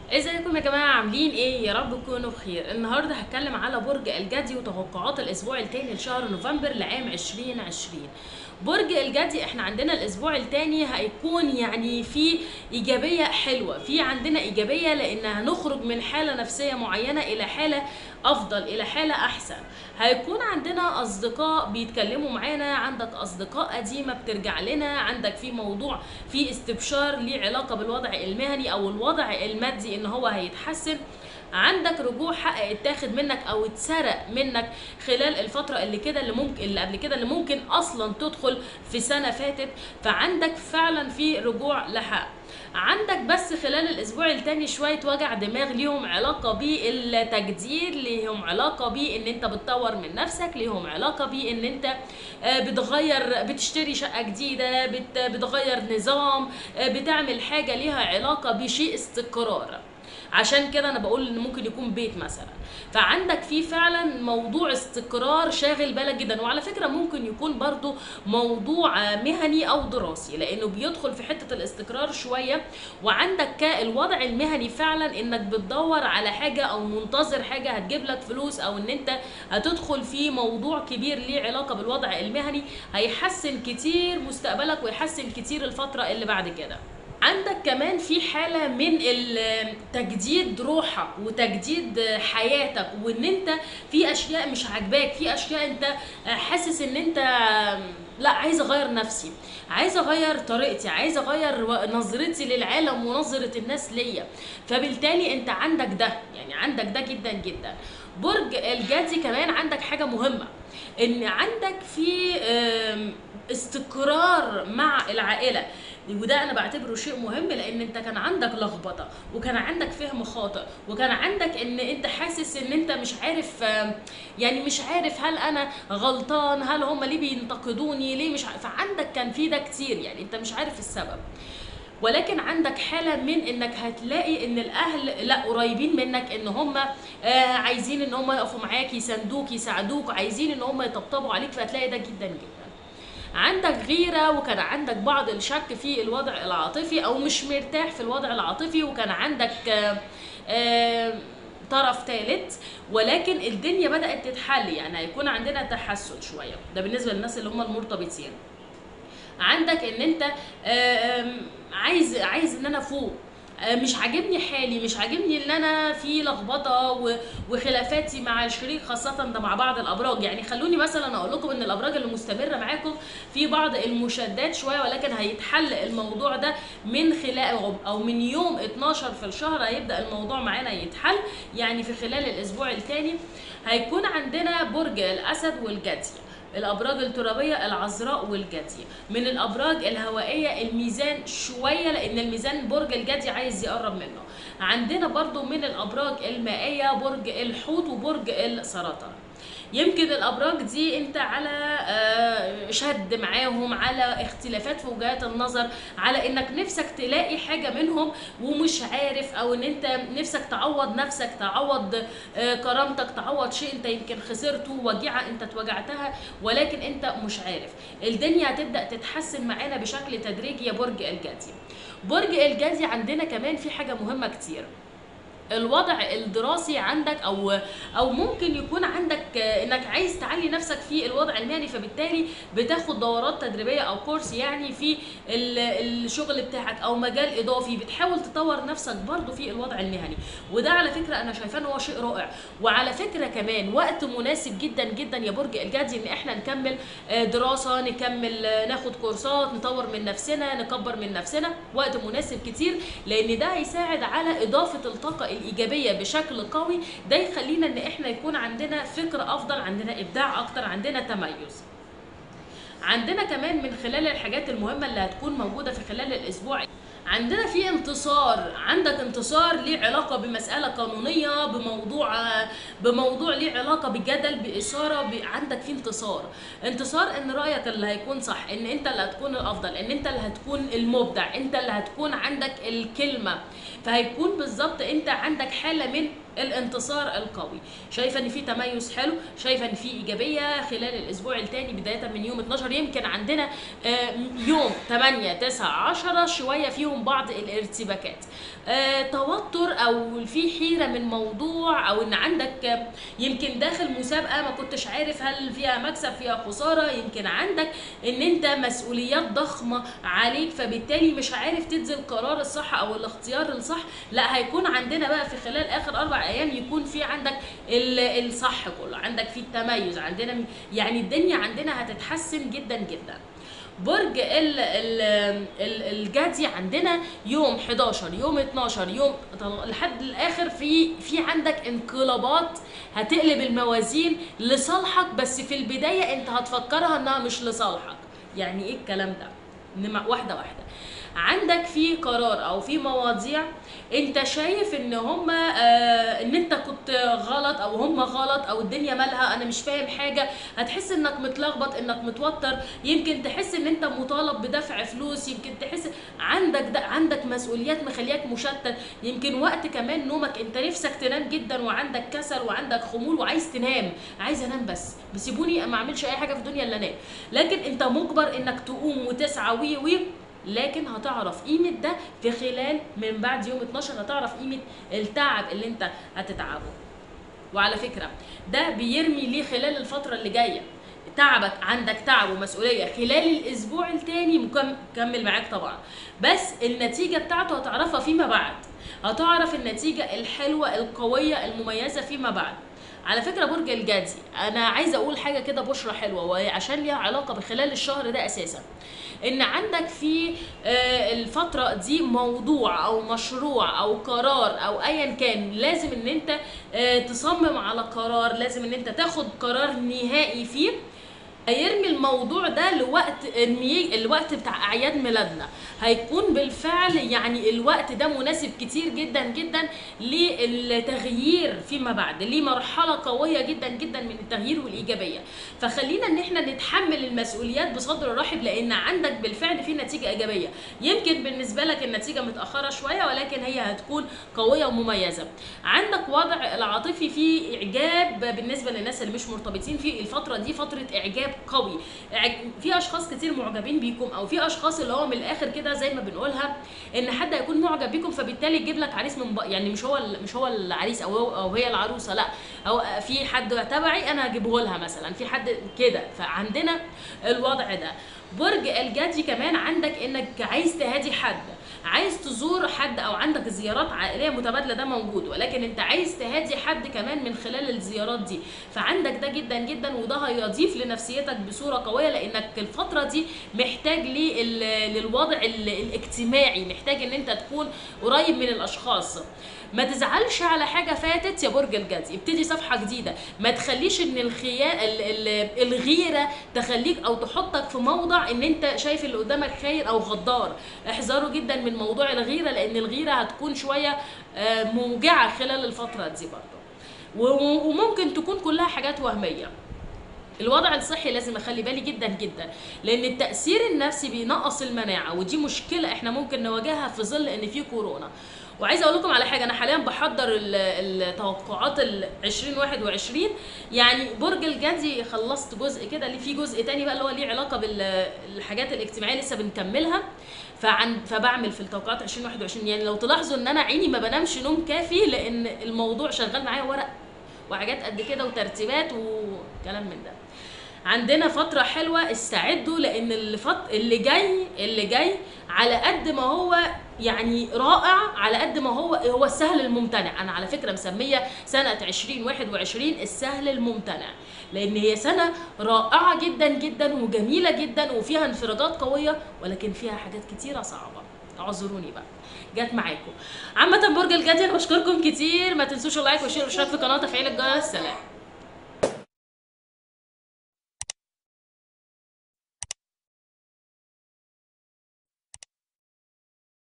ازيكم يا جماعه عاملين ايه يا رب تكونوا بخير النهارده هتكلم على برج الجدي وتوقعات الاسبوع الثاني لشهر نوفمبر لعام 2020 برج الجدي احنا عندنا الاسبوع الثاني هيكون يعني في ايجابيه حلوه في عندنا ايجابيه لان هنخرج من حاله نفسيه معينه الى حاله افضل الى حاله احسن هيكون عندنا اصدقاء بيتكلموا معانا عندك اصدقاء قديمه بترجع لنا عندك في موضوع في استبشار ليه علاقه بالوضع المهني او الوضع المادي ان هو هيتحسن عندك رجوع حق اتاخد منك او اتسرق منك خلال الفتره اللي كده اللي ممكن اللي قبل كده اللي ممكن اصلا تدخل في سنه فاتت فعندك فعلا في رجوع لحق عندك بس خلال الاسبوع التاني شويه وجع دماغ ليهم علاقه بالتجديد ليهم علاقه بان انت بتطور من نفسك ليهم علاقه بان انت آه، بتغير بتشتري شقه جديده بت- بتغير نظام آه، بتعمل حاجه ليها علاقه بشيء استقرار عشان كده انا بقول ان ممكن يكون بيت مثلا فعندك فيه فعلا موضوع استقرار شاغل بالك جدا وعلى فكره ممكن يكون برضو موضوع آه، مهني او دراسي لانه بيدخل في حته الاستقرار شويه وعندك كالوضع المهني فعلا انك بتدور على حاجه او منتظر حاجه هتجيب لك فلوس او ان انت هتدخل في موضوع كبير ليه علاقه بالوضع المهني هيحسن كتير مستقبلك ويحسن كتير الفتره اللي بعد كده عندك كمان في حالة من ال- تجديد روحك وتجديد حياتك وان انت في اشياء مش عاجباك في اشياء انت حاسس ان انت لا عايز اغير نفسي عايز اغير طريقتي عايز اغير و- نظرتي للعالم ونظرة الناس ليا فبالتالي انت عندك ده يعني عندك ده جدا جدا برج الجدي كمان عندك حاجة مهمة ان عندك في آم، استقرار مع العائله وده انا بعتبره شيء مهم لان انت كان عندك لخبطه وكان عندك فهم خاطئ وكان عندك ان انت حاسس ان انت مش عارف آم، يعني مش عارف هل انا غلطان هل هم ليه بينتقدوني ليه مش عارف فعندك كان في ده كتير يعني انت مش عارف السبب ولكن عندك حاله من انك هتلاقي ان الاهل لا قريبين منك ان هم آه عايزين ان هم يقفوا معاك يساندوك يساعدوك عايزين ان هم يطبطبوا عليك فهتلاقي ده جدا جدا عندك غيرة وكان عندك بعض الشك في الوضع العاطفي او مش مرتاح في الوضع العاطفي وكان عندك آه آه طرف ثالث ولكن الدنيا بدأت تتحل يعني هيكون عندنا تحسن شوية ده بالنسبة للناس اللي هم المرتبطين عندك ان انت آم، عايز عايز ان انا فوق آه، مش عاجبني حالي مش عاجبني ان انا في لخبطه و- وخلافاتي مع الشريك خاصه ده مع بعض الابراج يعني خلوني مثلا اقول لكم ان الابراج اللي مستمره معاكم في بعض المشادات شويه ولكن هيتحل الموضوع ده من خلال او من يوم 12 في الشهر هيبدا الموضوع معانا يتحل يعني في خلال الاسبوع الثاني هيكون عندنا برج الاسد والجدي الابراج الترابيه العذراء والجدي من الابراج الهوائيه الميزان شويه لان الميزان برج الجدي عايز يقرب منه عندنا برضو من الابراج المائيه برج الحوت وبرج السرطان يمكن الابراج دي انت على آه، شد معاهم على اختلافات في وجهات النظر على انك نفسك تلاقي حاجه منهم ومش عارف او ان انت نفسك تعوض نفسك تعوض آه، كرامتك تعوض شيء انت يمكن خسرته وجيعه انت اتوجعتها ولكن انت مش عارف الدنيا هتبدا تتحسن معانا بشكل تدريجي يا برج الجدي برج الجدي عندنا كمان في حاجه مهمه كتير الوضع الدراسي عندك او او ممكن يكون عندك آه، انك عايز تعلي نفسك في الوضع المهني فبالتالي بتاخد دورات تدريبيه او كورس يعني في ال- الشغل بتاعك او مجال اضافي بتحاول تطور نفسك برضو في الوضع المهني وده على فكره انا شايفاه ان هو شيء رائع وعلى فكره كمان وقت مناسب جدا جدا يا برج الجدي ان احنا نكمل آه، دراسه نكمل آه، ناخد كورسات نطور من نفسنا نكبر من نفسنا وقت مناسب كتير لان ده هيساعد على اضافه الطاقه الايجابيه بشكل قوي ده يخلينا ان احنا يكون عندنا فكر افضل عندنا ابداع اكتر عندنا تميز عندنا كمان من خلال الحاجات المهمه اللي هتكون موجوده في خلال الاسبوع عندنا في انتصار عندك انتصار ليه علاقه بمساله قانونيه بموضوع بموضوع ليه علاقه بجدل باثاره ب... عندك في انتصار انتصار ان رايك اللي هيكون صح ان انت اللي هتكون الافضل ان انت اللي هتكون المبدع انت اللي هتكون عندك الكلمه فهيكون بالظبط انت عندك حاله من الانتصار القوي شايفه ان في تميز حلو شايفه ان في ايجابيه خلال الاسبوع الثاني بدايه من يوم 12 يمكن عندنا آه، يوم 8 9 10 شويه فيهم بعض الارتباكات آه، توتر او او في حيره من موضوع او ان عندك يمكن داخل مسابقه ما كنتش عارف هل فيها مكسب فيها خساره يمكن عندك ان انت مسؤوليات ضخمه عليك فبالتالي مش عارف تدي القرار الصح او الاختيار الصح لا هيكون عندنا بقى في خلال اخر اربع ايام يكون في عندك ال- الصح كله عندك في التميز عندنا يعني الدنيا عندنا هتتحسن جدا جدا برج ال ال ال الجدي عندنا يوم 11 يوم 12 يوم لحد الاخر في في عندك انقلابات هتقلب الموازين لصالحك بس في البدايه انت هتفكرها انها مش لصالحك يعني ايه الكلام ده نم- واحده واحده عندك في قرار او في مواضيع انت شايف ان هم آه ان انت كنت غلط او هم غلط او الدنيا مالها انا مش فاهم حاجه هتحس انك متلخبط انك متوتر يمكن تحس ان انت مطالب بدفع فلوس يمكن تحس عندك ده عندك مسؤوليات مخلياك مشتت يمكن وقت كمان نومك انت نفسك تنام جدا وعندك كسل وعندك خمول وعايز تنام عايز انام بس بيسيبوني ما اعملش اي حاجه في الدنيا الا انام لكن انت مجبر انك تقوم وتسعى وي وي لكن هتعرف قيمة ده في خلال من بعد يوم 12 هتعرف قيمة التعب اللي انت هتتعبه وعلى فكرة ده بيرمي ليه خلال الفترة اللي جاية تعبك عندك تعب ومسؤولية خلال الأسبوع التاني مكم- مكمل معاك طبعا بس النتيجة بتاعته هتعرفها فيما بعد هتعرف النتيجة الحلوة القوية المميزة فيما بعد على فكرة برج الجدي أنا عايزة أقول حاجة كده بشرة حلوة وعشان ليها علاقة بخلال الشهر ده أساسا ان عندك في آه، الفتره دي موضوع او مشروع او قرار او ايا كان لازم ان انت آه، تصمم على قرار لازم ان انت تاخد قرار نهائي فيه هيرمي الموضوع ده لوقت المي... الوقت بتاع اعياد ميلادنا هيكون بالفعل يعني الوقت ده مناسب كتير جدا جدا للتغيير فيما بعد لمرحله قويه جدا جدا من التغيير والايجابيه فخلينا ان احنا نتحمل المسؤوليات بصدر رحب لان عندك بالفعل في نتيجه ايجابيه يمكن بالنسبه لك النتيجه متاخره شويه ولكن هي هتكون قويه ومميزه عندك وضع العاطفي فيه اعجاب بالنسبه للناس اللي مش مرتبطين في الفتره دي فتره اعجاب قوي إعج- في اشخاص كتير معجبين بيكم او في اشخاص اللي هو من الاخر كده زي ما بنقولها ان حد هيكون معجب بيكم فبالتالي يجيب لك عريس من بق... يعني مش هو ال- مش هو العريس او هو او هي العروسه لا او في حد تبعي انا هجيبه لها مثلا في حد كده فعندنا الوضع ده برج الجدي كمان عندك انك عايز تهادي حد عايز تزور حد او عندك زيارات عائليه متبادله ده موجود ولكن انت عايز تهادي حد كمان من خلال الزيارات دي فعندك ده جدا جدا وده هيضيف لنفسيتك بصوره قويه لانك الفتره دي محتاج لل- للوضع ال- الاجتماعي محتاج ان انت تكون قريب من الاشخاص ما تزعلش على حاجه فاتت يا برج الجدي ابتدي صفحه جديده ما تخليش ان الخيا ال- ال- الغيره تخليك او تحطك في موضع ان انت شايف اللي قدامك خاين او غدار احذروا جدا من موضوع الغيره لان الغيره هتكون شويه آه، موجعه خلال الفتره دي برضه و- وممكن تكون كلها حاجات وهميه الوضع الصحي لازم اخلي بالي جدا جدا لان التاثير النفسي بينقص المناعه ودي مشكله احنا ممكن نواجهها في ظل ان في كورونا وعايزه اقول لكم على حاجه انا حاليا بحضر ال- التوقعات ال 2021 يعني برج الجدي خلصت جزء كده اللي في جزء تاني بقى اللي هو ليه علاقه بالحاجات الاجتماعيه لسه بنكملها فعن فبعمل في التوقعات 2021 يعني لو تلاحظوا ان انا عيني ما بنامش نوم كافي لان الموضوع شغال معايا ورق وحاجات قد كده وترتيبات وكلام من ده عندنا فترة حلوة استعدوا لأن اللي, فط... اللي جاي اللي جاي على قد ما هو يعني رائع على قد ما هو هو السهل الممتنع أنا على فكرة مسمية سنة 2021 السهل الممتنع لأن هي سنة رائعة جدا جدا وجميلة جدا وفيها انفراجات قوية ولكن فيها حاجات كتيرة صعبة اعذروني بقى جت معاكم عامة برج الجدي انا بشكركم كتير ما تنسوش اللايك والشير والاشتراك في القناة وتفعيل الجرس سلام